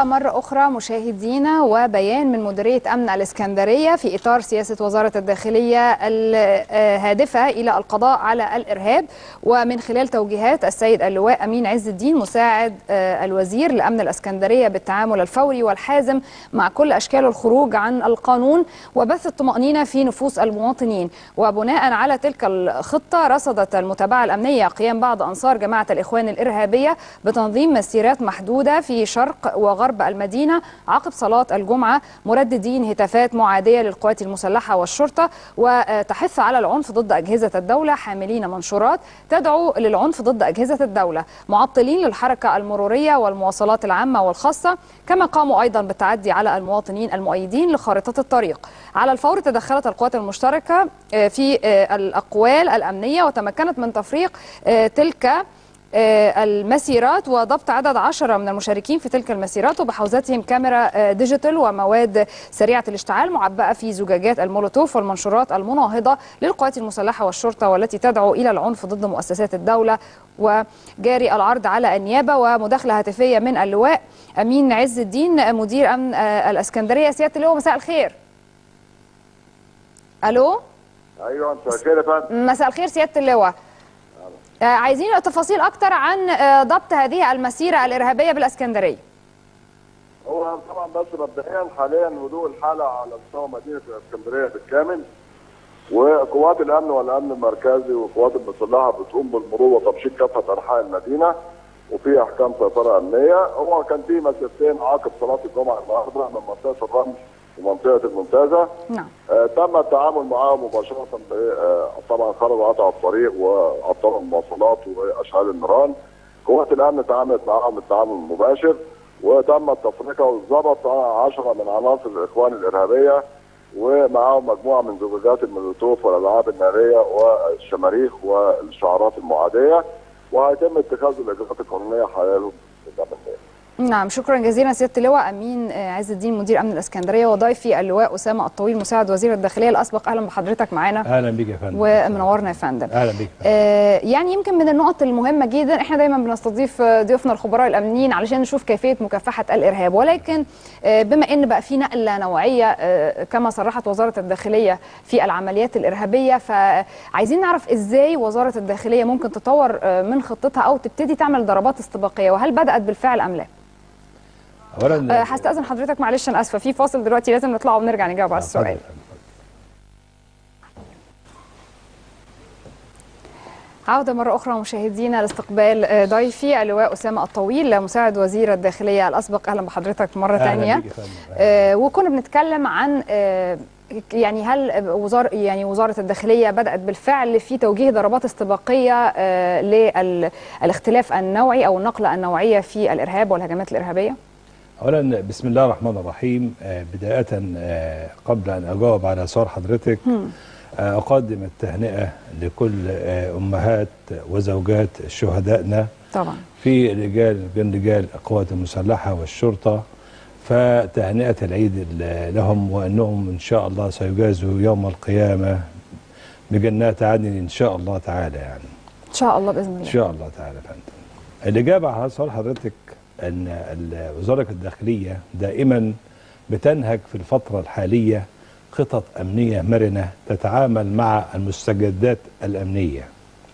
عودة مرة أخرى مشاهدينا وبيان من مديرية أمن الإسكندرية في إطار سياسة وزارة الداخلية الهادفة إلى القضاء على الإرهاب ومن خلال توجيهات السيد اللواء أمين عز الدين مساعد الوزير لأمن الإسكندرية بالتعامل الفوري والحازم مع كل أشكال الخروج عن القانون وبث الطمأنينة في نفوس المواطنين وبناء على تلك الخطة رصدت المتابعة الأمنية قيام بعض أنصار جماعة الإخوان الإرهابية بتنظيم مسيرات محدودة في شرق وغرب المدينة عقب صلاة الجمعة مرددين هتافات معادية للقوات المسلحة والشرطة وتحث على العنف ضد أجهزة الدولة حاملين منشورات تدعو للعنف ضد أجهزة الدولة معطلين للحركة المرورية والمواصلات العامة والخاصة كما قاموا أيضا بالتعدي على المواطنين المؤيدين لخارطة الطريق على الفور تدخلت القوات المشتركة في الأقوال الأمنية وتمكنت من تفريق تلك المسيرات وضبط عدد عشرة من المشاركين في تلك المسيرات وبحوزتهم كاميرا ديجيتال ومواد سريعة الاشتعال معبأة في زجاجات المولوتوف والمنشورات المناهضة للقوات المسلحة والشرطة والتي تدعو إلى العنف ضد مؤسسات الدولة وجاري العرض على النيابة ومداخلة هاتفية من اللواء أمين عز الدين مدير أمن الأسكندرية سيادة اللواء مساء الخير ألو ايوه مساء الخير يا فندم مساء الخير سيادة اللواء آه، عايزين تفاصيل اكتر عن آه، ضبط هذه المسيره الارهابيه بالاسكندريه هو طبعا بس مبدئيا حاليا هدوء الحاله على مستوى مدينه الاسكندريه بالكامل وقوات الامن والامن المركزي والقوات المسلحه بتقوم بالمرور وتمشيط كافه انحاء المدينه وفي احكام سيطره امنيه هو كان في مسيرتين عقب صلاه الجمعه النهارده من منطقه الرمل ومنطقه المنتزه نعم آه، تم التعامل معاهم مباشره ب- آه، طبعا خرجوا قطعوا الطريق وعطلوا المواصلات واشعال النيران قوات الامن تعاملت معاهم التعامل المباشر وتم التفرقه والضبط 10 من عناصر الاخوان الارهابيه ومعاهم مجموعه من زجاجات المولوتوف والالعاب الناريه والشماريخ والشعارات المعاديه وهيتم اتخاذ الاجراءات القانونيه حيالهم بالامنيه. نعم شكرا جزيلا سياده اللواء امين آه، عز الدين مدير امن الاسكندريه وضيفي اللواء اسامه الطويل مساعد وزير الداخليه الاسبق اهلا بحضرتك معانا اهلا بيك يا فندم ومنورنا يا فندم اهلا بيك آه، يعني يمكن من النقط المهمه جدا احنا دايما بنستضيف آه، ضيوفنا الخبراء الامنيين علشان نشوف كيفيه مكافحه الارهاب ولكن آه، بما ان بقى في نقله نوعيه آه، كما صرحت وزاره الداخليه في العمليات الارهابيه فعايزين نعرف ازاي وزاره الداخليه ممكن تطور آه، من خطتها او تبتدي تعمل ضربات استباقيه وهل بدات بالفعل ام لا؟ آه، اولا هستاذن حضرتك معلش انا اسفه في فاصل دلوقتي لازم نطلع ونرجع نجاوب على السؤال عودة مرة أخرى مشاهدينا لاستقبال آه، ضيفي اللواء أسامة الطويل مساعد وزير الداخلية الأسبق أهلا بحضرتك مرة أهلا ثانية بيك يا فندم. آه، وكنا بنتكلم عن آه، يعني هل وزارة يعني وزارة الداخلية بدأت بالفعل في توجيه ضربات استباقية آه، للاختلاف النوعي أو النقلة النوعية في الإرهاب والهجمات الإرهابية؟ اولا بسم الله الرحمن الرحيم آه، بدايه آه، قبل ان اجاوب على سؤال حضرتك آه، اقدم التهنئه لكل آه، امهات وزوجات شهدائنا طبعا في رجال بين رجال القوات المسلحه والشرطه فتهنئه العيد ال- لهم وانهم ان شاء الله سيجازوا يوم القيامه بجنات عدن ان شاء الله تعالى يعني إن شاء الله بإذن ان الله شاء الله تعالى يا فندم. الاجابه على سؤال حضرتك ان ال- وزاره الداخليه دائما بتنهج في الفتره الحاليه خطط امنيه مرنه تتعامل مع المستجدات الامنيه.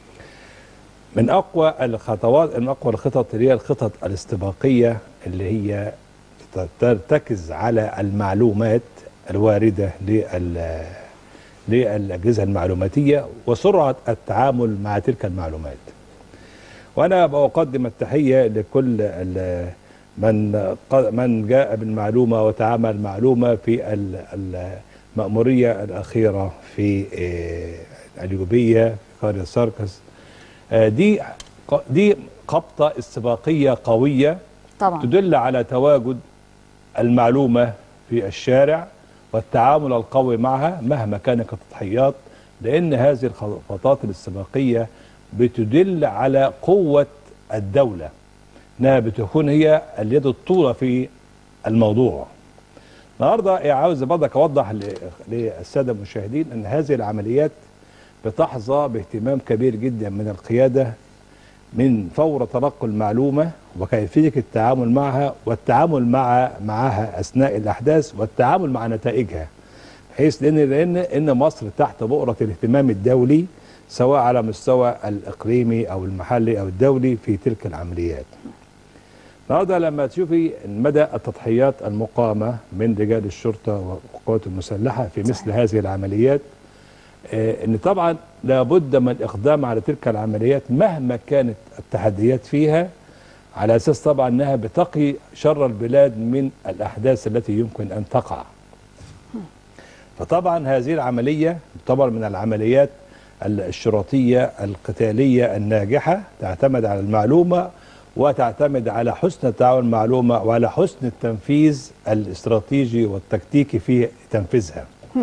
من اقوى الخطوات من اقوى الخطط اللي هي الخطط الاستباقيه اللي هي ت- ترتكز على المعلومات الوارده لل للاجهزه المعلوماتيه وسرعه التعامل مع تلك المعلومات. وانا بقدم التحيه لكل ال- من ق- من جاء بالمعلومه وتعامل معلومه في ال- المأموريه الاخيره في آه، اليوبيه في قريه ساركس آه، دي ق- دي خبطه استباقيه قويه طبعا تدل على تواجد المعلومة في الشارع والتعامل القوي معها مهما كانت التضحيات لأن هذه الخطوات الاستباقية بتدل على قوة الدولة انها بتكون هي اليد الطولة في الموضوع النهارده عاوز برضك اوضح ل- للساده المشاهدين ان هذه العمليات بتحظى باهتمام كبير جدا من القياده من فور تلقي المعلومه وكيفيه التعامل معها والتعامل مع معها اثناء الاحداث والتعامل مع نتائجها بحيث لان لان ان مصر تحت بؤره الاهتمام الدولي سواء على مستوى الاقليمي او المحلي او الدولي في تلك العمليات. النهارده لما تشوفي مدى التضحيات المقامه من رجال الشرطه والقوات المسلحه في مثل صحيح. هذه العمليات آه، ان طبعا لابد من الاقدام على تلك العمليات مهما كانت التحديات فيها على اساس طبعا انها بتقي شر البلاد من الاحداث التي يمكن ان تقع. فطبعا هذه العمليه تعتبر من العمليات الشرطيه القتاليه الناجحه تعتمد على المعلومه وتعتمد على حسن التعاون المعلومه وعلى حسن التنفيذ الاستراتيجي والتكتيكي في تنفيذها.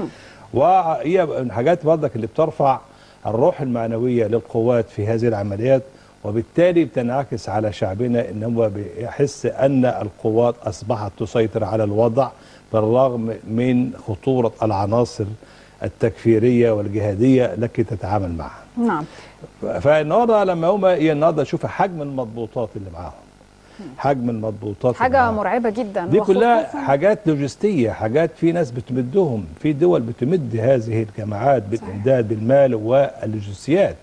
وهي من الحاجات برضك اللي بترفع الروح المعنويه للقوات في هذه العمليات وبالتالي بتنعكس على شعبنا ان هو بيحس ان القوات اصبحت تسيطر على الوضع بالرغم من خطوره العناصر التكفيريه والجهاديه التي تتعامل معها. نعم فالنهارده لما هم هي النهارده شوف حجم المضبوطات اللي معاهم. حجم المضبوطات اللي حاجه معاهم. مرعبه جدا دي كلها وخصوصاً- حاجات لوجستيه حاجات في ناس بتمدهم في دول بتمد هذه الجماعات بالامداد بالمال واللوجستيات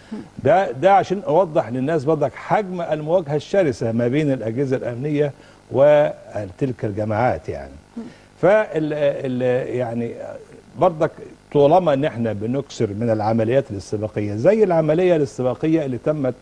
ده ده عشان اوضح للناس برضك حجم المواجهه الشرسه ما بين الاجهزه الامنيه وتلك الجماعات يعني فال ال- يعني برضك طالما ان احنا بنكسر من العمليات الاستباقيه زي العمليه الاستباقيه اللي تمت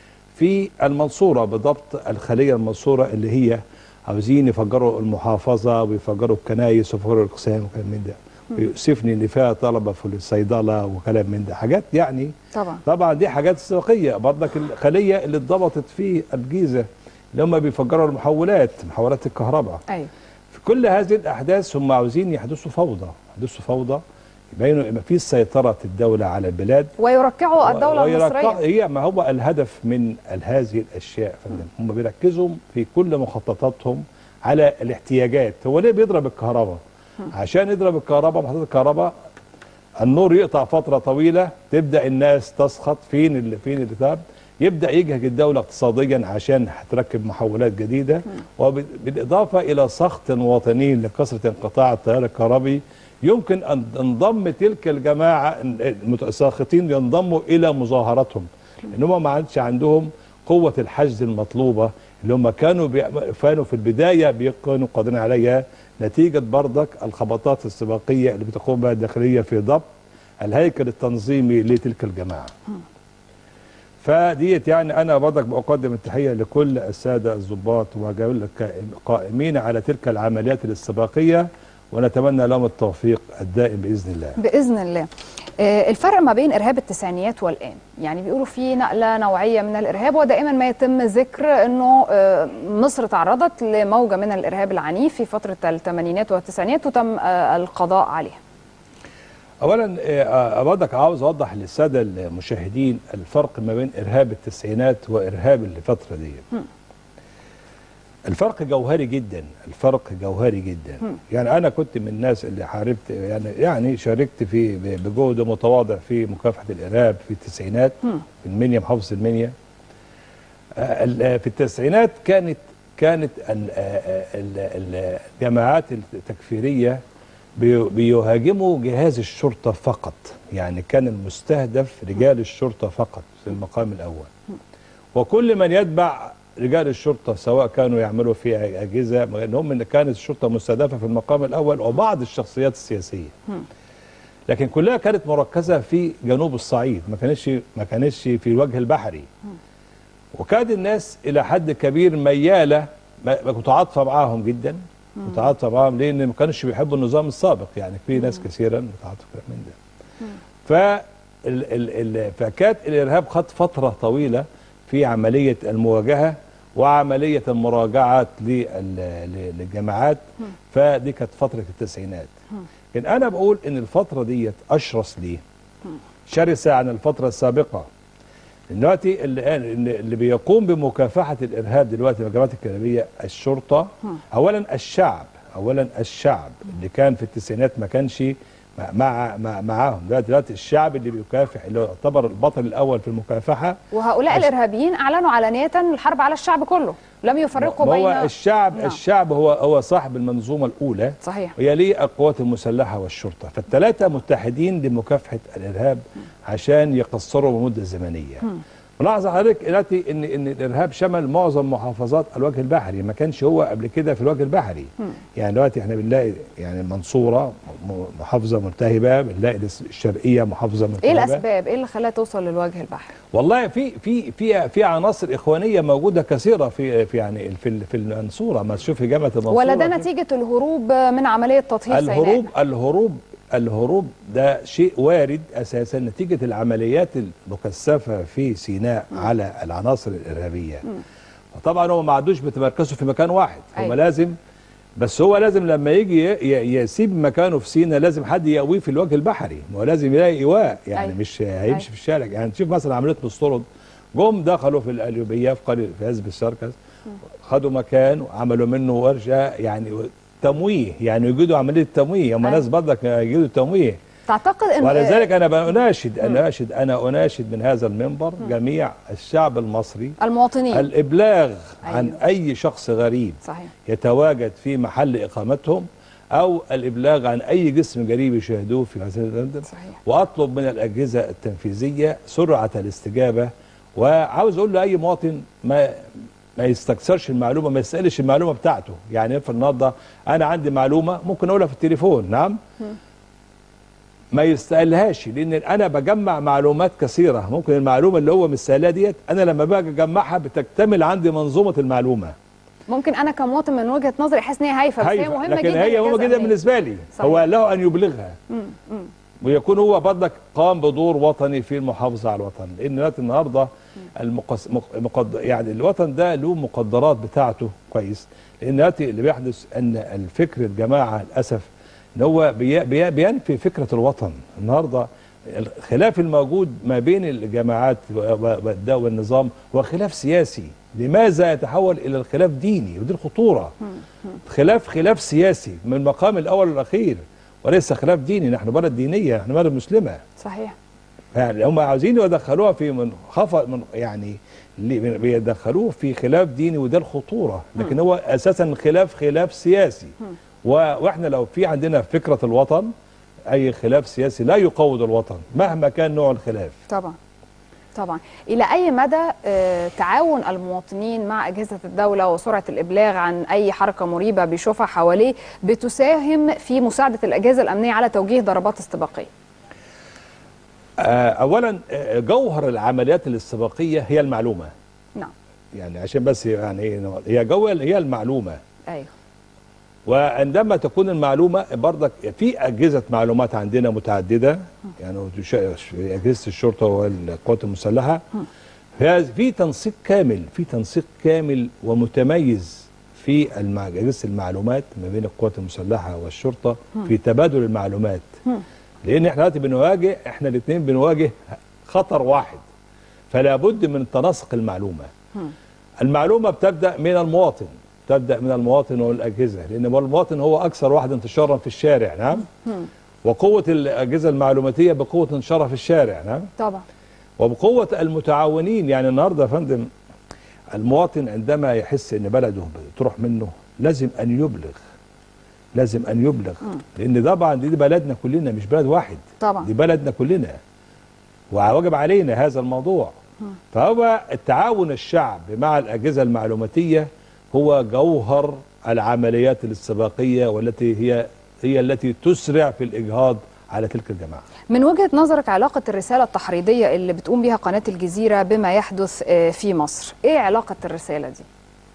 في المنصورة بالضبط الخلية المنصورة اللي هي عاوزين يفجروا المحافظة ويفجروا الكنايس ويفجروا الأقسام وكلام من ده ويؤسفني ان فيها طلبة في الصيدلة وكلام من ده حاجات يعني طبعا طبعا دي حاجات استباقية برضك الخلية اللي اتضبطت في الجيزة اللي هم بيفجروا المحولات محولات الكهرباء ايوه في كل هذه الأحداث هم عاوزين يحدثوا فوضى يحدثوا فوضى يبينوا ما فيش سيطرة الدولة على البلاد ويركعوا الدوله ويركع- المصريه هي ما هو الهدف من ال- هذه الاشياء فندم هم بيركزوا في كل مخططاتهم على الاحتياجات هو ليه بيضرب الكهرباء عشان يضرب الكهرباء محطات الكهرباء النور يقطع فتره طويله تبدا الناس تسخط فين اللي فين اللي تاب يبدا يجهج الدوله اقتصاديا عشان هتركب محولات جديده وبالاضافه الى سخط وطني لكثره انقطاع التيار الكهربي يمكن ان تنضم تلك الجماعه المتساخطين ينضموا الى مظاهرتهم ان هم ما عادش عندهم قوه الحشد المطلوبه اللي هم كانوا بيعم- كانوا في البدايه بيكونوا قادرين عليها نتيجه برضك الخبطات السباقيه اللي بتقوم بها الداخليه في ضبط الهيكل التنظيمي لتلك الجماعه. فديت يعني انا برضك بقدم التحيه لكل الساده الضباط والقائمين على تلك العمليات الاستباقيه ونتمنى لهم التوفيق الدائم باذن الله. باذن الله آه، الفرق ما بين ارهاب التسعينيات والان يعني بيقولوا في نقله نوعيه من الارهاب ودائما ما يتم ذكر انه آه، مصر تعرضت لموجه من الارهاب العنيف في فتره الثمانينات والتسعينات وتم آه، القضاء عليها اولا آه، برضك عاوز اوضح للساده المشاهدين الفرق ما بين ارهاب التسعينات وارهاب الفتره دي الفرق جوهري جدا الفرق جوهري جدا يعني انا كنت من الناس اللي حاربت يعني يعني شاركت في بجهد متواضع في مكافحه الارهاب في التسعينات في المنيا محافظه المنيا آه، ال- في التسعينات كانت كانت ال- آه، ال- الجماعات التكفيريه بي- بيهاجموا جهاز الشرطه فقط يعني كان المستهدف رجال الشرطه فقط في المقام الاول وكل من يتبع رجال الشرطه سواء كانوا يعملوا في اجهزه لانهم ان كانت الشرطه مستهدفه في المقام الاول وبعض الشخصيات السياسيه لكن كلها كانت مركزه في جنوب الصعيد ما كانتش ما كانتش في الوجه البحري وكاد الناس الى حد كبير مياله ما- متعاطفه معاهم جدا متعاطفه معاهم لان ما كانوش بيحبوا النظام السابق يعني في ناس كثيرا متعاطفه من ده ف ال ال ال فكانت الارهاب خد فتره طويله في عمليه المواجهه وعمليه المراجعات لل- ل- للجماعات فدي كانت فتره التسعينات لكن انا بقول ان الفتره ديت اشرس ليه شرسه عن الفتره السابقه دلوقتي اللي, اللي بيقوم بمكافحه الارهاب دلوقتي الجماعات الكلابيه الشرطه اولا الشعب اولا الشعب اللي كان في التسعينات ما كانش مع- مع مع معاهم دلوقتي دلوقتي الشعب اللي بيكافح اللي هو يعتبر البطل الاول في المكافحه وهؤلاء عش- الارهابيين اعلنوا علانيه الحرب على الشعب كله لم يفرقوا ما بين هو الشعب نعم. الشعب هو هو صاحب المنظومه الاولى صحيح ويليه القوات المسلحه والشرطه فالثلاثه متحدين لمكافحه الارهاب عشان يقصروا بمده زمنيه ملاحظ حضرتك دلوقتي ان ان الارهاب شمل معظم محافظات الوجه البحري ما كانش هو قبل كده في الوجه البحري يعني دلوقتي احنا بنلاقي يعني المنصوره م- محافظه ملتهبه بنلاقي الشرقيه محافظه ايه ملتهبه الاسباب ايه اللي خلاها توصل للوجه البحري والله في في في في عناصر اخوانيه موجوده كثيره في في يعني في ال- في المنصوره ما تشوفي جامعه المنصوره ولا ده في- نتيجه الهروب من عمليه تطهير سيناء الهروب الهروب الهروب ده شيء وارد اساسا نتيجه العمليات المكثفه في سيناء على العناصر الارهابيه طبعا هم ما عادوش بيتمركزوا في مكان واحد هم أيوة. لازم بس هو لازم لما يجي ي- ي- يسيب مكانه في سينا لازم حد يقويه في الوجه البحري ما هو لازم يلاقي ايواء يعني أيوة. مش هيمشي أيوة. في الشارع يعني تشوف مثلا عمليه مسترد جم دخلوا في القليوبيه في قريه في حزب السركس خدوا مكان وعملوا منه ورشه يعني تمويه يعني يجدوا عمليه تمويه هم أيوة. ناس برضك يجدوا تمويه تعتقد ان ولذلك انا بناشد اناشد انا اناشد من هذا المنبر جميع الشعب المصري المواطنين الابلاغ عن أيوة. اي شخص غريب صحيح يتواجد في محل اقامتهم او الابلاغ عن اي جسم غريب يشاهدوه في هذا البلد صحيح. واطلب من الاجهزه التنفيذيه سرعه الاستجابه وعاوز اقول لاي مواطن ما ما يستكثرش المعلومه ما يسالش المعلومه بتاعته يعني افرض النهارده انا عندي معلومه ممكن اقولها في التليفون نعم ما يستقلهاش لان انا بجمع معلومات كثيره ممكن المعلومه اللي هو مستقلها ديت انا لما باجي اجمعها بتكتمل عندي منظومه المعلومه ممكن انا كمواطن من وجهه نظري احس ان هي هايفه بس هي هايفة، مهمه لكن جدا هي مهمه للجهاز جدا الأمني. بالنسبه لي صحيح. هو له ان يبلغها ويكون هو برضك قام بدور وطني في المحافظه على الوطن لان دلوقتي النهارده المقص... مق... مقد... يعني الوطن ده له مقدرات بتاعته كويس لان دلوقتي اللي بيحدث ان الفكر الجماعه للاسف ان هو بي... بي... بينفي فكره الوطن النهارده الخلاف الموجود ما بين الجماعات و- و- والد- والنظام هو خلاف سياسي لماذا يتحول الى الخلاف ديني ودي الخطوره خلاف خلاف سياسي من المقام الاول والاخير وليس خلاف ديني نحن بلد دينيه نحن بلد مسلمه صحيح يعني هم عاوزين يدخلوها في منخفض من يعني اللي بيدخلوه في خلاف ديني وده الخطوره لكن هو اساسا خلاف خلاف سياسي و- واحنا لو في عندنا فكره الوطن اي خلاف سياسي لا يقوض الوطن مهما كان نوع الخلاف طبعا طبعا الى اي مدى آه، تعاون المواطنين مع اجهزه الدوله وسرعه الابلاغ عن اي حركه مريبه بيشوفها حواليه بتساهم في مساعده الاجهزه الامنيه على توجيه ضربات استباقيه آه، اولا آه، جوهر العمليات الاستباقيه هي المعلومه نعم يعني عشان بس يعني إيه، هي جوهر هي المعلومه ايوه وعندما تكون المعلومة برضك في أجهزة معلومات عندنا متعددة يعني وتش- أجهزة الشرطة والقوات المسلحة في في تنسيق كامل في تنسيق كامل ومتميز في المع- أجهزة المعلومات ما بين القوات المسلحة والشرطة في تبادل المعلومات لأن احنا دلوقتي بنواجه احنا الاثنين بنواجه خطر واحد فلا بد من تناسق المعلومة المعلومة بتبدأ من المواطن تبدأ من المواطن والأجهزة لأن المواطن هو أكثر واحد انتشارا في الشارع نعم وقوة الأجهزة المعلوماتية بقوة انتشارها في الشارع نعم طبعا وبقوة المتعاونين يعني النهاردة يا فندم المواطن عندما يحس ان بلده بتروح منه لازم ان يبلغ لازم ان يبلغ لان طبعا دي بلدنا كلنا مش بلد واحد طبعا. دي بلدنا كلنا وواجب علينا هذا الموضوع فهو التعاون الشعب مع الاجهزه المعلوماتيه هو جوهر العمليات الاستباقيه والتي هي هي التي تسرع في الاجهاض على تلك الجماعه من وجهه نظرك علاقه الرساله التحريضيه اللي بتقوم بها قناه الجزيره بما يحدث آه، في مصر ايه علاقه الرساله دي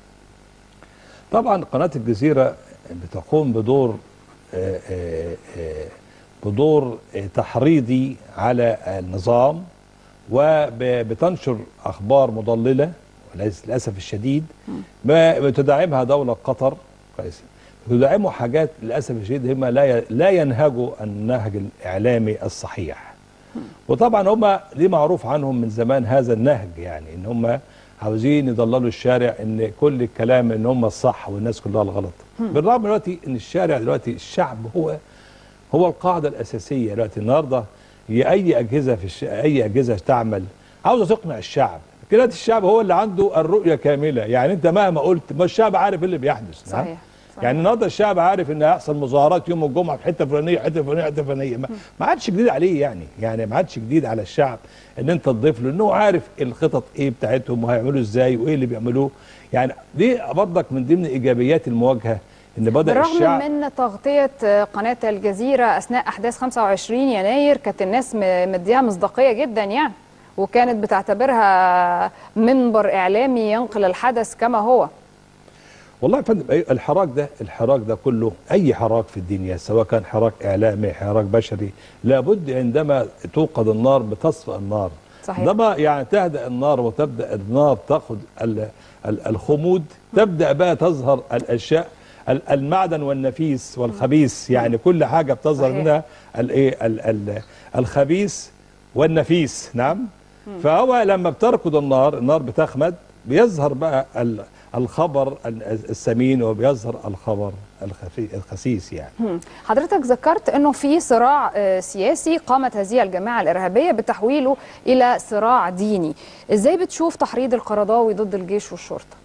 طبعا قناة الجزيرة بتقوم بدور آه، آه، آه، بدور آه، تحريضي على النظام وبتنشر أخبار مضللة وليس- للأسف الشديد ما بتدعمها دولة قطر كويس بتدعموا حاجات للأسف الشديد هم لا ي- لا ينهجوا النهج الإعلامي الصحيح وطبعا هم ليه معروف عنهم من زمان هذا النهج يعني ان هم عاوزين يضللوا الشارع ان كل الكلام ان هم الصح والناس كلها الغلط بالرغم دلوقتي ان الشارع دلوقتي الشعب هو هو القاعده الاساسيه دلوقتي النهارده هي اي اجهزه في الش... اي اجهزه تعمل عاوزه تقنع الشعب كده الشعب هو اللي عنده الرؤيه كامله يعني انت مهما قلت ما الشعب عارف إيه اللي بيحدث نعم؟ صحيح صحيح. يعني النهارده الشعب عارف ان هيحصل مظاهرات يوم الجمعه في حته فلانيه حته فلانيه حته فلانيه ما ما عادش جديد عليه يعني يعني ما عادش جديد على الشعب ان انت تضيف له انه عارف الخطط ايه بتاعتهم وهيعملوا ازاي وايه اللي بيعملوه يعني دي برضك من ضمن ايجابيات المواجهه ان بدا بالرغم الشعب من تغطية قناة الجزيرة أثناء أحداث 25 يناير كانت الناس م- مديها مصداقية جدا يعني وكانت بتعتبرها منبر إعلامي ينقل الحدث كما هو والله يا فندم أي- الحراك ده الحراك ده كله اي حراك في الدنيا سواء كان حراك اعلامي حراك بشري لابد عندما توقد النار بتصفى النار صحيح. عندما يعني تهدأ النار وتبدا النار تاخذ ال- ال- الخمود تبدا بقى تظهر الاشياء ال- المعدن والنفيس والخبيث يعني كل حاجه بتظهر صحيح. منها الايه ال- ال- الخبيث والنفيس نعم فهو لما بتركض النار النار بتخمد بيظهر بقى ال- الخبر ال- السمين وبيظهر الخبر الخفي الخسيس يعني مم. حضرتك ذكرت أنه في صراع آه، سياسي قامت هذه الجماعة الإرهابية بتحويله إلى صراع ديني إزاي بتشوف تحريض القرضاوي ضد الجيش والشرطة؟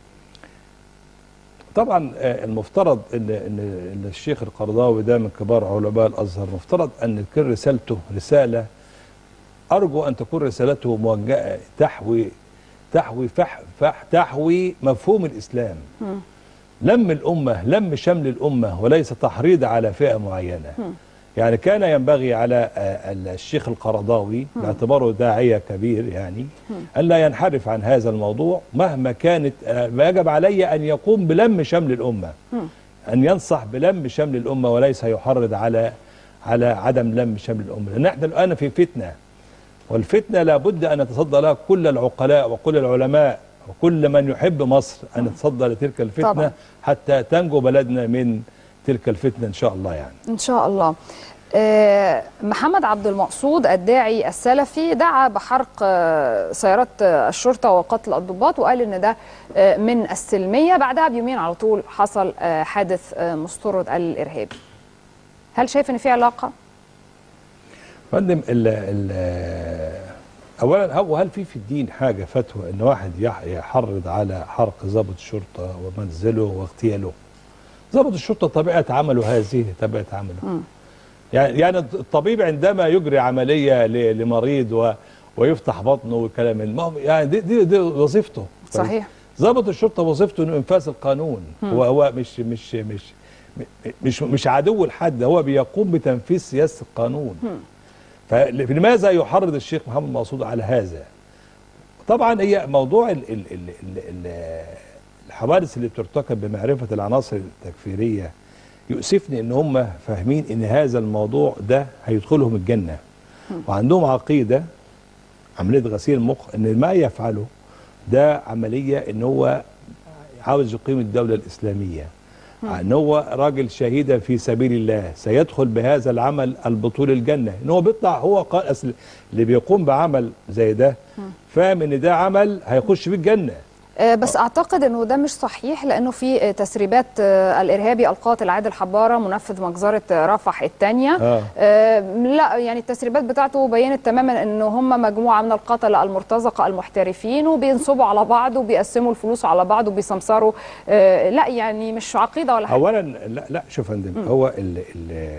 طبعا آه، المفترض ان ان إن الشيخ القرضاوي ده من كبار علماء الازهر مفترض ان تكون رسالته رساله ارجو ان تكون رسالته موجهه تحوي تحوي فح فح تحوي مفهوم الاسلام لم الامه لم شمل الامه وليس تحريض على فئه معينه يعني كان ينبغي على آه، الشيخ القرضاوي باعتباره داعيه كبير يعني الا ينحرف عن هذا الموضوع مهما كانت آه، ما يجب علي ان يقوم بلم شمل الامه ان ينصح بلم شمل الامه وليس يحرض على على عدم لم شمل الامه لان احنا الان في فتنه والفتنه لابد ان يتصدى لها كل العقلاء وكل العلماء وكل من يحب مصر ان يتصدى لتلك الفتنه طبعا. حتى تنجو بلدنا من تلك الفتنه ان شاء الله يعني إن شاء الله آه، محمد عبد المقصود الداعي السلفي دعا بحرق آه، سيارات آه، الشرطة وقتل الضباط وقال إن ده آه، من السلمية بعدها بيومين على طول حصل آه، حادث آه، مستورد الإرهابي هل شايف إن في علاقة؟ فندم ال ال اولا هو هل في في الدين حاجه فتوى ان واحد يح- يحرض على حرق ضابط الشرطه ومنزله واغتياله ضابط الشرطه طبيعه عمله هذه طبيعه عمله يعني يعني الطبيب عندما يجري عمليه ل- لمريض و ويفتح بطنه والكلام من ما هو- يعني دي دي, دي وظيفته صحيح. ضابط الشرطه وظيفته انه انفاذ القانون هو هو مش مش مش مش مش عدو لحد هو بيقوم بتنفيذ سياسه القانون فلماذا يحرض الشيخ محمد مقصود على هذا طبعا هي موضوع ال ال ال ال ال الحوادث اللي بترتكب بمعرفه العناصر التكفيريه يؤسفني ان هم فاهمين ان هذا الموضوع ده هيدخلهم الجنه وعندهم عقيده عمليه غسيل مخ ان ما يفعله ده عمليه ان هو عاوز يقيم الدوله الاسلاميه ان هو راجل شهيدا في سبيل الله سيدخل بهذا العمل البطول الجنه ان هو بيطلع هو قال اصل اللي بيقوم بعمل زي ده فاهم ان ده عمل هيخش بيه الجنه آه، بس اعتقد انه ده مش صحيح لانه في آه، تسريبات آه، الارهابي القاتل عادل حباره منفذ مجزره آه، رفح الثانيه آه. لا يعني التسريبات بتاعته بينت تماما ان هم مجموعه من القتله المرتزقه المحترفين وبينصبوا على بعض وبيقسموا الفلوس على بعض وبيسمسروا آه، لا يعني مش عقيده ولا حاجه اولا لا لا شوف يا فندم هو ال ال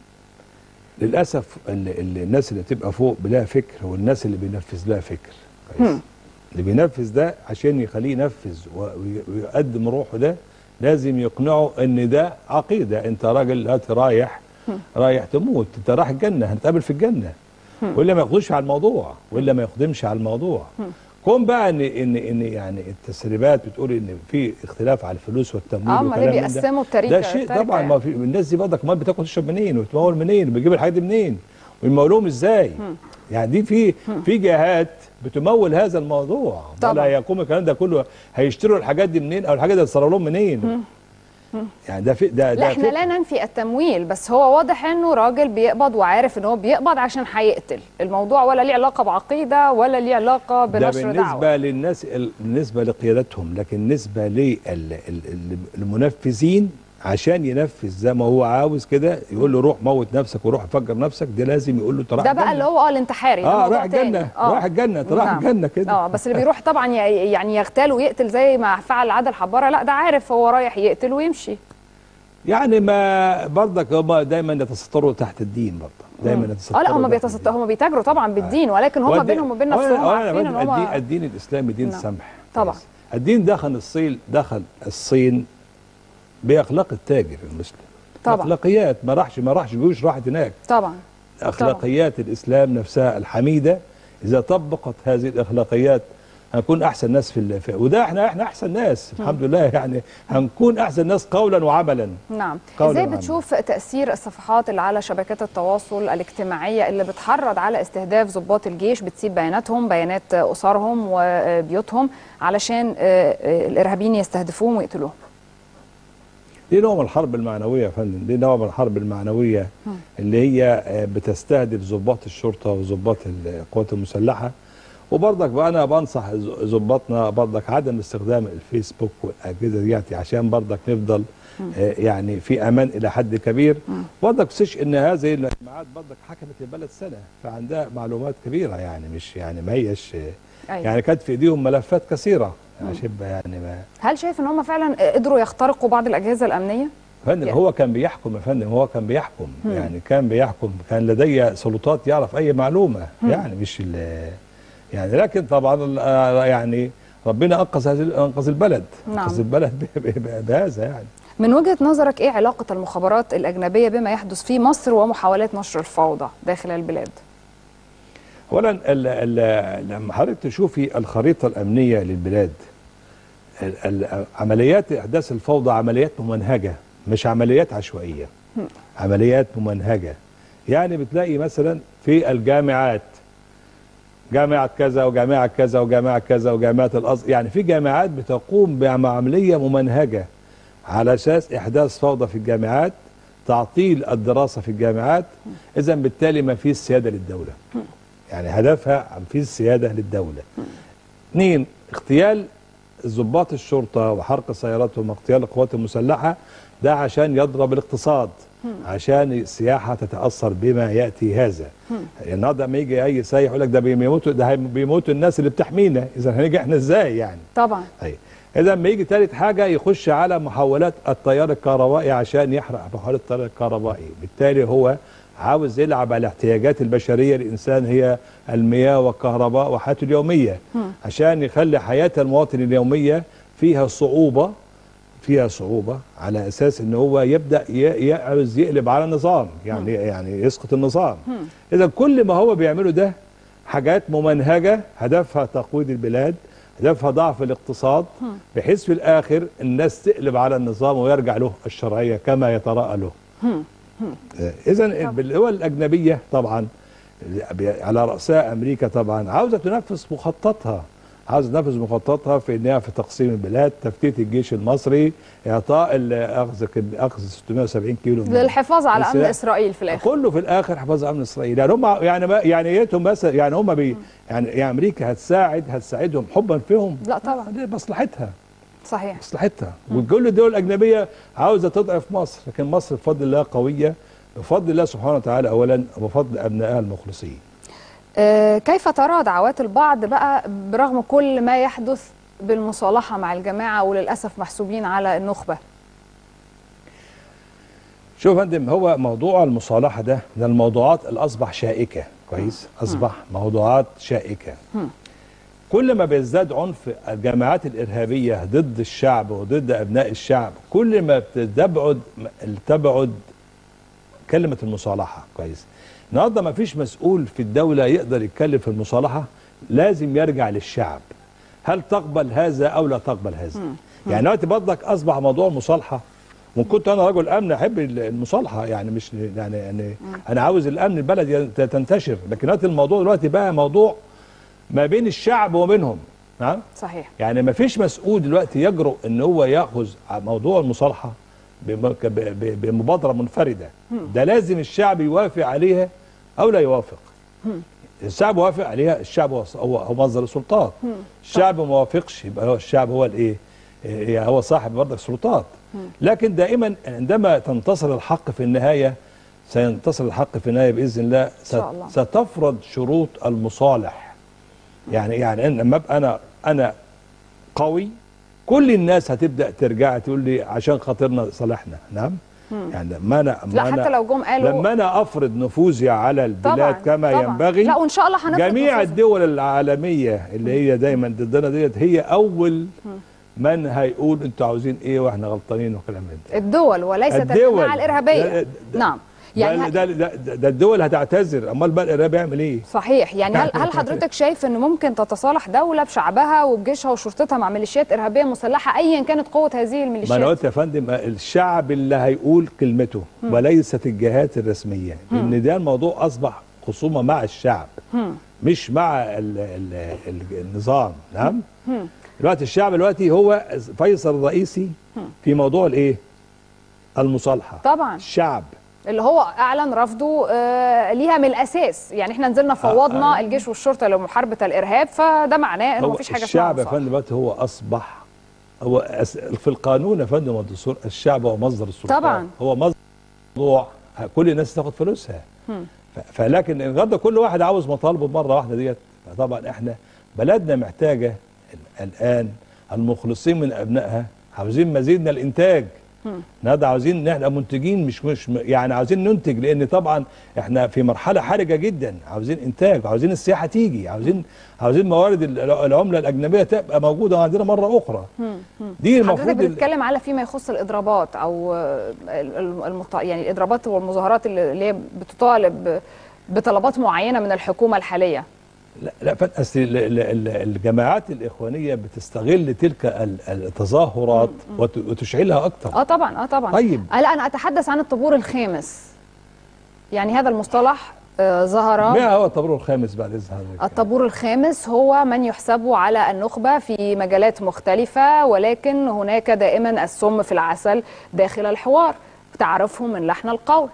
للاسف ال ال الناس اللي بتبقى فوق بلا فكر والناس اللي بينفذ لها فكر كويس اللي بينفذ ده عشان يخليه ينفذ و- وي- ويقدم روحه ده لازم يقنعه ان ده عقيده انت راجل دلوقتي رايح رايح تموت انت رايح الجنه هنتقابل في الجنه والا ما ياخدوش على الموضوع والا ما يخدمش على الموضوع كون بقى ان ان ان يعني التسريبات بتقول ان في اختلاف على الفلوس والتمويل اه امال والكلام ليه من ده. بيقسموا التركه ده شيء التركة طبعا يعني. ما في الناس دي برضك امال بتاكل تشرب منين وتمول منين وبيجيب الحاجات دي منين ويمولوهم ازاي يعني دي في في جهات بتمول هذا الموضوع طبعاً. ولا يقوم الكلام ده كله هيشتروا الحاجات دي منين او الحاجات دي هتصرف لهم منين يعني ده في ده لا ده احنا فكر. لا ننفي التمويل بس هو واضح انه راجل بيقبض وعارف ان هو بيقبض عشان هيقتل الموضوع ولا ليه علاقه بعقيده ولا ليه علاقه ده بنشر بالنسبه دعوه للناس ال- بالنسبه لقيادتهم لكن بالنسبه للمنفذين عشان ينفذ زي ما هو عاوز كده يقول له روح موت نفسك وروح فجر نفسك ده لازم يقول له تراح ده بقى اللي هو اه الانتحاري ده اه موضوع راح تاني. الجنه آه. راح الجنه راح نعم. الجنه كده اه بس اللي بيروح طبعا ي- يعني يغتال ويقتل زي ما فعل عادل حباره لا ده عارف هو رايح يقتل ويمشي يعني ما برضك هم دايما يتستروا تحت الدين برضه دايما يتستروا اه لا هم تحت بيتستروا هم بيتاجروا طبعا بالدين ولكن هم والدين- بينهم وبين أولا- نفسهم أولا عارفين ان الدين, هم الدين الاسلامي دين نعم. سمح طبعا. كويس. الدين دخل الصين دخل الصين باخلاق التاجر المسلم طبعا. اخلاقيات ما راحش ما راحش جيوش راحت هناك طبعا اخلاقيات الاسلام نفسها الحميده اذا طبقت هذه الاخلاقيات هنكون احسن ناس في, ال- في وده احنا احنا احسن ناس الحمد لله يعني هنكون احسن ناس قولا وعملا نعم قولاً ازاي وعملاً. بتشوف تاثير الصفحات اللي على شبكات التواصل الاجتماعيه اللي بتحرض على استهداف ضباط الجيش بتسيب بياناتهم بيانات اسرهم وبيوتهم علشان آه، آه، الارهابيين يستهدفوهم ويقتلوهم دي نوع من الحرب المعنويه يا فندم دي نوع من الحرب المعنويه اللي هي آه، بتستهدف ضباط الشرطه وضباط القوات المسلحه وبرضك بقى انا بنصح ز- ضباطنا برضك عدم استخدام الفيسبوك والاجهزه دياتي عشان برضك نفضل آه، يعني في امان الى حد كبير برضك تنسيش ان هذه الجماعات برضك حكمت البلد سنه فعندها معلومات كبيره يعني مش يعني ما هيش آه، أيوة. يعني كانت في ايديهم ملفات كثيره عشان يعني ما هل شايف ان هم فعلا قدروا يخترقوا بعض الاجهزه الامنيه فندم يعني- هو كان بيحكم يا فندم هو كان بيحكم يعني كان بيحكم كان لدي سلطات يعرف اي معلومه يعني مش ال- يعني لكن طبعا ال- آه يعني ربنا انقذ هذه انقذ البلد نعم. انقذ البلد ب- ب- ب- بهذا يعني من وجهه نظرك ايه علاقه المخابرات الاجنبيه بما يحدث في مصر ومحاولات نشر الفوضى داخل البلاد اولا ال- ال- لما حضرتك تشوفي الخريطه الامنيه للبلاد ال- ال- عمليات احداث الفوضى عمليات ممنهجه مش عمليات عشوائيه عمليات ممنهجه يعني بتلاقي مثلا في الجامعات جامعة كذا وجامعة كذا وجامعة كذا وجامعة الأزهر يعني في جامعات بتقوم بعملية ممنهجة على أساس إحداث فوضى في الجامعات تعطيل الدراسة في الجامعات إذا بالتالي ما فيش سيادة للدولة يعني هدفها في السيادة للدولة اثنين اغتيال ضباط الشرطة وحرق سياراتهم واغتيال القوات المسلحة ده عشان يضرب الاقتصاد عشان السياحة تتأثر بما يأتي هذا النهارده لما يجي أي سايح يقول لك ده بيموتوا ده بيموتوا الناس اللي بتحمينا إذا هنيجي احنا إزاي يعني طبعا طيب اذا لما يجي ثالث حاجه يخش على محولات التيار الكهربائي عشان يحرق محولات التيار الكهربائي بالتالي هو عاوز يلعب على الاحتياجات البشريه للانسان هي المياه والكهرباء وحياته اليوميه عشان يخلي حياه المواطن اليوميه فيها صعوبه فيها صعوبه على اساس ان هو يبدا ي- يعاوز يقلب على النظام يعني يعني يسقط النظام اذا كل ما هو بيعمله ده حاجات ممنهجه هدفها تقويض البلاد هدفها ضعف الاقتصاد بحيث في الاخر الناس تقلب على النظام ويرجع له الشرعيه كما يتراءى له اذا بالدول الاجنبيه طبعا على راسها امريكا طبعا عاوزه تنفذ مخططها عاوزه تنفذ مخططها في انها في تقسيم البلاد تفتيت الجيش المصري اعطاء ال- اخذ اخذ 670 كيلو من للحفاظ على امن السلاح. اسرائيل في الاخر كله في الاخر حفاظ امن اسرائيل يعني هم يعني ما يعني يتهم بس يعني هم بي يعني, يعني امريكا هتساعد هتساعدهم حبا فيهم لا طبعا دي مصلحتها صحيح مصلحتها وكل الدول الاجنبيه عاوزه تضعف مصر لكن مصر بفضل الله قويه بفضل الله سبحانه وتعالى اولا وبفضل ابنائها المخلصين آه، كيف ترى دعوات البعض بقى برغم كل ما يحدث بالمصالحة مع الجماعة وللأسف محسوبين على النخبة شوف يا فندم هو موضوع المصالحه ده من الموضوعات اللي اصبح شائكه كويس اصبح موضوعات شائكه كل ما بيزداد عنف الجماعات الارهابيه ضد الشعب وضد ابناء الشعب كل ما بتبعد تبعد كلمه المصالحه كويس النهارده ما فيش مسؤول في الدوله يقدر يتكلم في المصالحه لازم يرجع للشعب هل تقبل هذا او لا تقبل هذا يعني دلوقتي برضك اصبح موضوع المصالحه وان كنت انا رجل امن احب المصالحه يعني مش يعني يعني انا عاوز الامن البلد ين- تنتشر لكن دلوقتي الموضوع دلوقتي بقى موضوع ما بين الشعب وبينهم نعم صحيح يعني ما فيش مسؤول دلوقتي يجرؤ ان هو ياخذ موضوع المصالحه بم- ب- ب- بمبادره منفرده ده لازم الشعب يوافق عليها او لا يوافق الشعب وافق عليها الشعب هو هو هو مصدر السلطات الشعب ما وافقش يبقى هو الشعب هو الايه إيه هو صاحب برضك سلطات لكن دائما عندما تنتصر الحق في النهايه سينتصر الحق في النهايه باذن الله شاء الله. ستفرض شروط المصالح يعني يعني أنا لما ابقى انا انا قوي كل الناس هتبدا ترجع تقول لي عشان خاطرنا صالحنا نعم يعني لما انا لا لما حتى أنا لو جم قالوا لما انا افرض نفوذي على البلاد طبعا كما طبعا. ينبغي لا وان شاء الله هنفرض جميع نفوذنا. الدول العالميه اللي هي دايما ضدنا ديت هي اول من هيقول انتوا عاوزين ايه واحنا غلطانين وكلام من ده الدول وليست الدول. الجماعه الارهابيه ده- ده- نعم يعني يعني هل- ده, ده, ده, ده الدول هتعتذر امال بقى الارهاب يعمل ايه صحيح يعني هل هل حضرتك شايف ان ممكن تتصالح دوله بشعبها وبجيشها وشرطتها مع ميليشيات ارهابيه مسلحه ايا كانت قوه هذه ما انا الميليشيات قلت يا فندم الشعب اللي هيقول كلمته وليست الجهات الرسميه لان ده الموضوع اصبح خصومه مع الشعب مش مع ال ال ال النظام نعم دلوقتي الشعب دلوقتي هو فيصل الرئيسي في موضوع الايه المصالحه طبعا الشعب اللي هو اعلن رفضه آه، ليها من الاساس يعني احنا نزلنا فوضنا آه. الجيش والشرطه لمحاربه الارهاب فده معناه انه هو مفيش حاجه اسمها الشعب يا مصالحة. فندم دلوقتي هو اصبح هو أس- في القانون يا فندم والدستور الشعب هو مصدر السلطان طبعاً. هو مصدر الموضوع كل الناس تاخد فلوسها ف- فلكن النهارده كل واحد عاوز مطالبه مره واحده ديت فطبعا احنا بلدنا محتاجه ال- الان المخلصين من ابنائها عاوزين مزيد من الانتاج النهارده عاوزين نحن منتجين مش مش يعني عاوزين ننتج لان طبعا احنا في مرحله حرجه جدا عاوزين انتاج عاوزين السياحه تيجي عاوزين عاوزين موارد ال- العمله الاجنبيه تبقى موجوده عندنا مره اخرى دي حضرتك المفروض ال- بتتكلم على فيما يخص الاضرابات او آه، ال- ال- المط... يعني الاضرابات والمظاهرات اللي اللي هي بتطالب ب- بطلبات معينه من الحكومه الحاليه لا لا فت- اصل ال- ال- ال- الجماعات الاخوانيه بتستغل تلك ال- التظاهرات وت- وتشعلها اكتر اه طبعا اه طبعا طيب. آه لا انا اتحدث عن الطابور الخامس يعني هذا المصطلح آه ظهر ما هو الطابور الخامس بعد اذن حضرتك الطابور الخامس هو من يحسب على النخبة في مجالات مختلفة ولكن هناك دائما السم في العسل داخل الحوار تعرفهم من لحن القول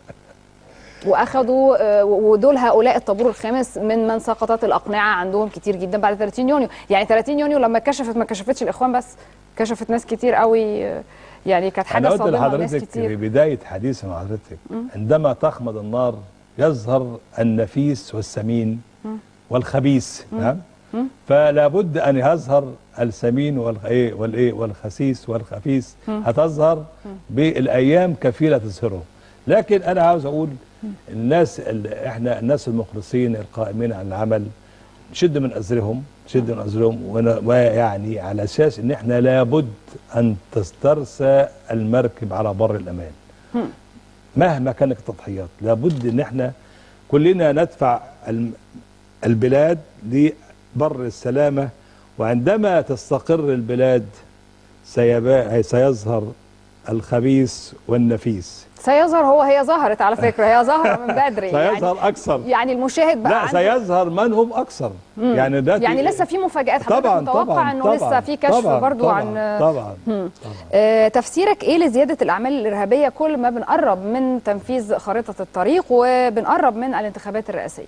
واخذوا آه، ودول هؤلاء الطابور الخامس من من سقطت الاقنعه عندهم كتير جدا بعد 30 يونيو يعني 30 يونيو لما كشفت ما كشفتش الاخوان بس كشفت ناس كتير قوي آه، يعني كانت حاجه انا قلت صادمه لناس لحضرتك في كتير بدايه حديثي مع حضرتك عندما تخمد النار يظهر النفيس والسمين والخبيث نعم فلا بد ان يظهر السمين والايه والايه والخسيس والخبيث هتظهر بالايام كفيله تظهره لكن انا عاوز اقول الناس ال- احنا الناس المخلصين القائمين على العمل نشد من ازرهم نشد من ازرهم ون- ويعني على اساس ان احنا لابد ان تسترسى المركب على بر الامان مهما كانت التضحيات لابد ان احنا كلنا ندفع الم- البلاد لبر السلامه وعندما تستقر البلاد سيبا سيظهر الخبيث والنفيس سيظهر هو هي ظهرت على فكره هي ظاهره من بدري يعني سيظهر اكثر يعني المشاهد بقى لا عنده- سيظهر من هم اكثر يعني ده يعني لسه في مفاجآت حضرتك طبعا متوقع طبعا انه طبعا لسه في كشف طبعا برضو طبعا عن طبعا آه تفسيرك ايه لزياده الاعمال الارهابيه كل ما بنقرب من تنفيذ خريطه الطريق وبنقرب من الانتخابات الرئاسيه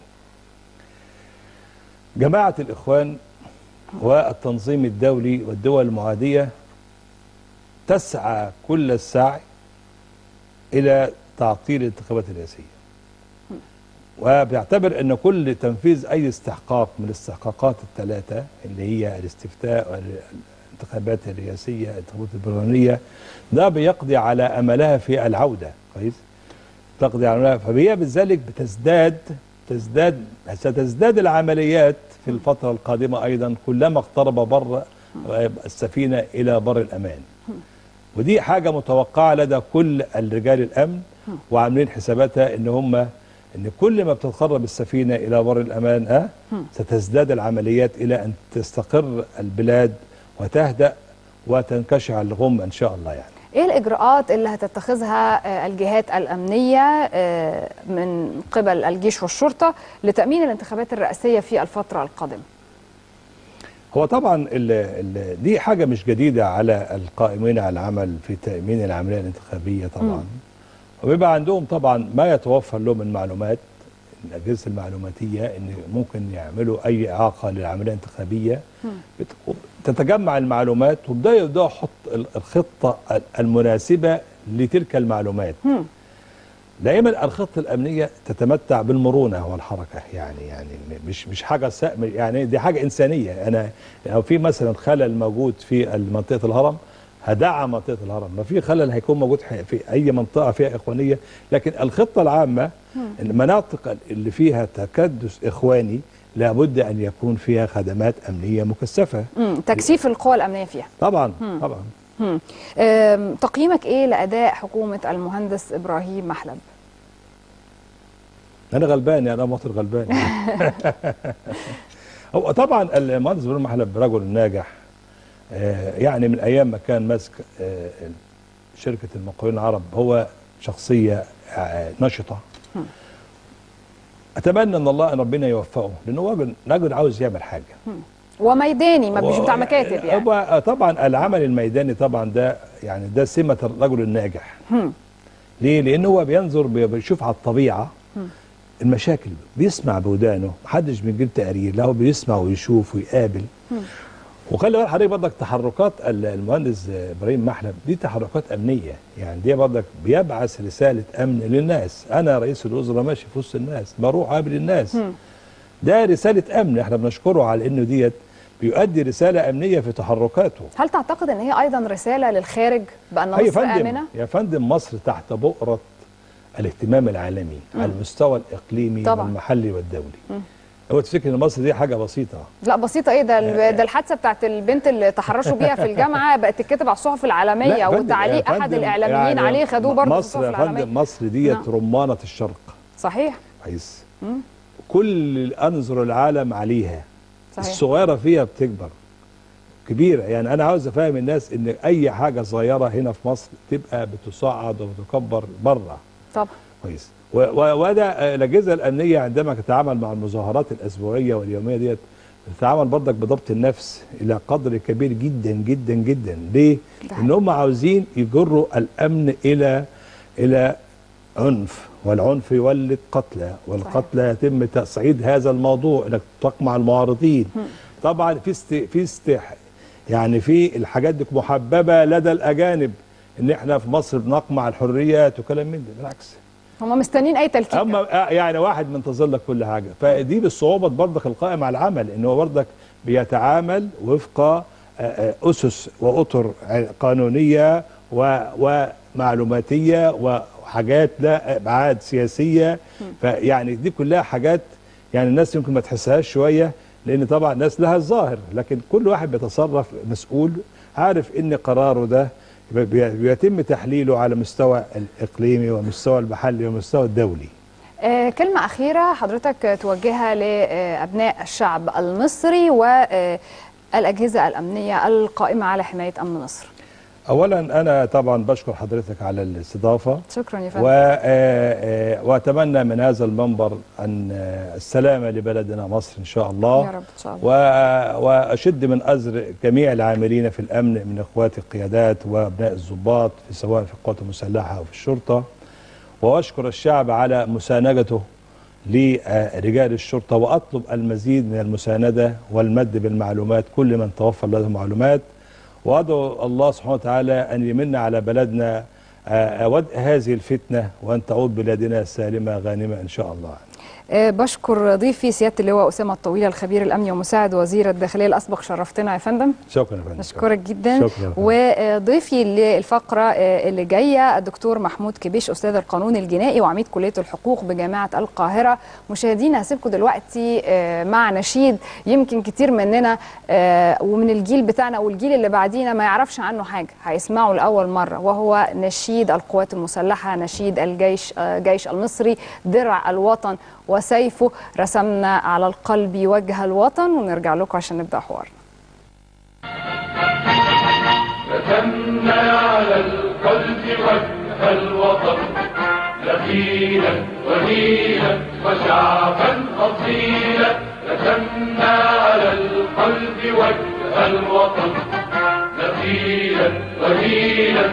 جماعة الإخوان والتنظيم الدولي والدول المعادية تسعى كل السعي إلى تعطيل الانتخابات الرئاسية وبيعتبر أن كل تنفيذ أي استحقاق من الاستحقاقات الثلاثة اللي هي الاستفتاء والانتخابات الرئاسية الانتخابات البرلمانية ده بيقضي على أملها في العودة كويس تقضي على فهي بذلك بتزداد تزداد ستزداد العمليات في الفترة القادمة أيضا كلما اقترب بر السفينة إلى بر الأمان ودي حاجة متوقعة لدى كل الرجال الأمن وعاملين حساباتها إن هم إن كل ما بتتقرب السفينة إلى بر الأمان أه ستزداد العمليات إلى أن تستقر البلاد وتهدأ وتنكشع الغم إن شاء الله يعني ايه الاجراءات اللي هتتخذها آه، الجهات الامنيه آه، من قبل الجيش والشرطه لتامين الانتخابات الرئاسيه في الفتره القادمه هو طبعا ال ال دي حاجة مش جديدة على القائمين على العمل في تأمين العملية الانتخابية طبعا وبيبقى عندهم طبعا ما يتوفر لهم من معلومات الاجهزه المعلوماتيه ان ممكن يعملوا اي اعاقه للعمليه الانتخابيه بت- تتجمع المعلومات وبدا يبداوا يحط ال- الخطه ال- المناسبه لتلك المعلومات دائما الخطه الامنيه تتمتع بالمرونه والحركه يعني يعني مش مش حاجه سا- يعني دي حاجه انسانيه انا لو في مثلا خلل موجود في منطقه الهرم هدعم منطقه الهرم ما في خلل هيكون موجود ح- في اي منطقه فيها اخوانيه لكن الخطه العامه المناطق اللي فيها تكدس اخواني لابد ان يكون فيها خدمات امنيه مكثفه مم. تكثيف القوى الامنيه فيها طبعا طبعا مم. آم، تقييمك ايه لاداء حكومه المهندس ابراهيم محلب انا غلبان يعني انا مواطن غلبان هو طبعا المهندس ابراهيم محلب رجل ناجح آه، يعني من ايام ما كان ماسك آه، شركه المقاولين العرب هو شخصيه آه، نشطه اتمنى ان الله ان ربنا يوفقه لانه هو رجل رجل عاوز يعمل حاجه وميداني ما مش بتاع هو- مكاتب يعني هو طبعا العمل الميداني طبعا ده يعني ده سمه الرجل الناجح ليه؟ لان هو بينظر بي- بيشوف على الطبيعه المشاكل بيسمع بودانه محدش بيجيب تقارير لا هو بيسمع ويشوف ويقابل وخلي بالك حضرتك برضك تحركات ال- المهندس ابراهيم محلب دي تحركات امنيه يعني دي برضك بيبعث رساله امن للناس انا رئيس الوزراء ماشي في وسط الناس بروح اقابل الناس ده رساله امن احنا بنشكره على انه ديت بيؤدي رساله امنيه في تحركاته هل تعتقد ان هي ايضا رساله للخارج بان يا مصر فندم امنه يا فندم مصر تحت بؤرة الاهتمام العالمي على المستوى الإقليمي طبعا. والمحلي والدولي هو تفتكر ان مصر دي حاجة بسيطة لا بسيطه ايه ده ال- ده الحادثه بتاعت البنت اللي تحرشوا بيها في الجامعه بقت تتكتب على الصحف لا العالميه يا فندم- وتعليق يا احد فندم الاعلاميين يعني عليه خدوه برضه في مصر الصحف يا فندم العالميه مصر ديت نعم. رمانة الشرق صحيح كويس كل أنظر العالم عليها صحيح الصغيرة فيها بتكبر كبيرة يعني أنا عاوز أفهم الناس إن أي حاجة صغيرة هنا في مصر تبقى بتصعد وتكبر بره طبعا كويس و- و- وده آه، الاجهزه الامنيه عندما تتعامل مع المظاهرات الاسبوعيه واليوميه ديت بتتعامل برضك بضبط النفس الى قدر كبير جدا جدا جدا ليه؟ ده ان هم عاوزين يجروا الامن الى الى عنف والعنف يولد قتلى والقتلى يتم تصعيد هذا الموضوع انك تقمع المعارضين طبعا في است... في استح... يعني في الحاجات دي محببه لدى الاجانب ان احنا في مصر بنقمع الحريات وكلام من ده بالعكس هم مستنيين اي تلكيك اما آه يعني واحد منتظر لك كل حاجه فدي بالصعوبه برضك القائمه على العمل ان هو برضك بيتعامل وفق آه، آه، اسس واطر قانونيه و- ومعلوماتيه وحاجات لا ابعاد سياسيه فيعني دي كلها حاجات يعني الناس يمكن ما تحسهاش شويه لان طبعا الناس لها الظاهر لكن كل واحد بيتصرف مسؤول عارف ان قراره ده بي- بيتم تحليله على مستوى الاقليمي ومستوى المحلي ومستوى الدولي آه كلمه اخيره حضرتك توجهها لابناء الشعب المصري والاجهزه الامنيه القائمه على حمايه امن مصر اولا انا طبعا بشكر حضرتك على الاستضافه شكرا يا و- فندم آه، آه، واتمنى من هذا المنبر ان آه، السلامه لبلدنا مصر ان شاء الله يا رب ان شاء الله و- واشد من ازر جميع العاملين في الامن من اخواتي القيادات وابناء الضباط في سواء في القوات المسلحه او في الشرطه واشكر الشعب على مساندته لرجال الشرطه واطلب المزيد من المسانده والمد بالمعلومات كل من توفر لديه معلومات وادعو الله سبحانه وتعالى ان يمن على بلدنا آه، ودء هذه الفتنه وان تعود بلادنا سالمه غانمه ان شاء الله آه، بشكر ضيفي سياده اللواء اسامه الطويله الخبير الامني ومساعد وزير الداخليه الاسبق شرفتنا يا فندم شكرا يا فندم نشكرك جدا شكرا يا فندم. وضيفي للفقره آه، اللي جايه الدكتور محمود كبيش استاذ القانون الجنائي وعميد كليه الحقوق بجامعه القاهره مشاهدينا هسيبكم دلوقتي آه، مع نشيد يمكن كتير مننا آه، ومن الجيل بتاعنا والجيل اللي بعدينا ما يعرفش عنه حاجه هيسمعه لاول مره وهو نشيد القوات المسلحه نشيد الجيش آه، جيش المصري درع الوطن وسيفه رسمنا على القلب وجه الوطن ونرجع لكم عشان نبدا حوارنا رسمنا على القلب وجه الوطن دخيلا وهيلا وشعبا أصيلا رسمنا على القلب وجه الوطن دخيلا وهيلا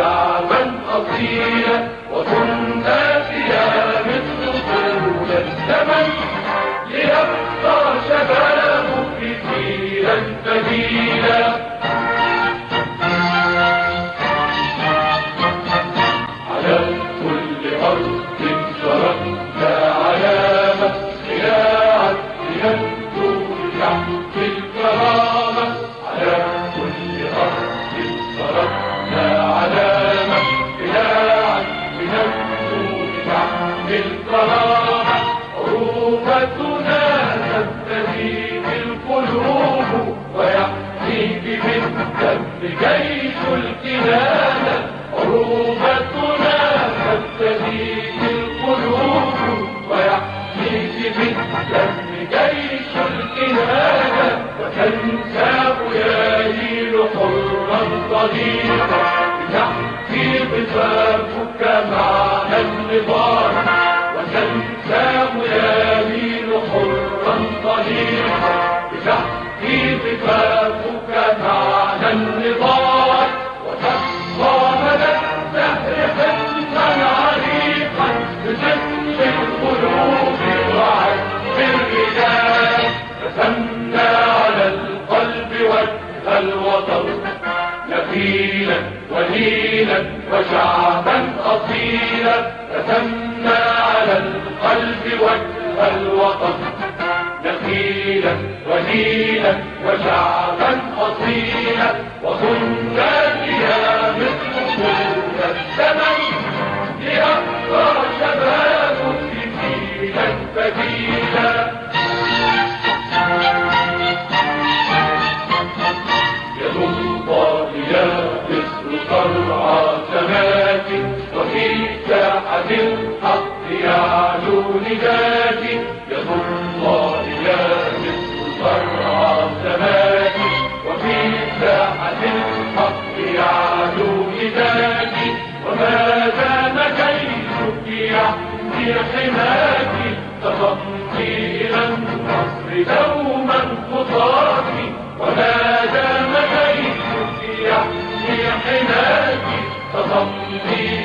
وشعبا أصيلا وكنا فيها مثل طفولة بالكرامة عروبتنا تبتدي القلوب ويحمي بالدم جيش الكنانة عروبتنا تبتدي القلوب ويحمي بالدم جيش الكنانة وتنسى يميل حرا صديقا تحكي بفافك معنى النضال وتنسى يميل حرا صديقا تحكي بفافك معنى النضال وتبقى مدى الدهر حلما عريقا بجسم القلوب وعزم الرجال رسمنا على القلب وجه الوطن نبيلا وليلا وشعبا اصيلا رسمنا على القلب وجه الوطن نخيلا وليلا وشعبا اصيلا وكنا فيها مثل كل الزمن لأقصى شباب جيلا بديلا يد الله يا مثل قرع سماك وفي ساحة الحق يعلو نداك يد الله يا مثل قرع سماك وفي ساحة الحق يعلو نداك وما دام جيشك يحمي حماك تصمتي إلى النصر دوما خطاك وما دام جيشك يحمي حماك تصمتي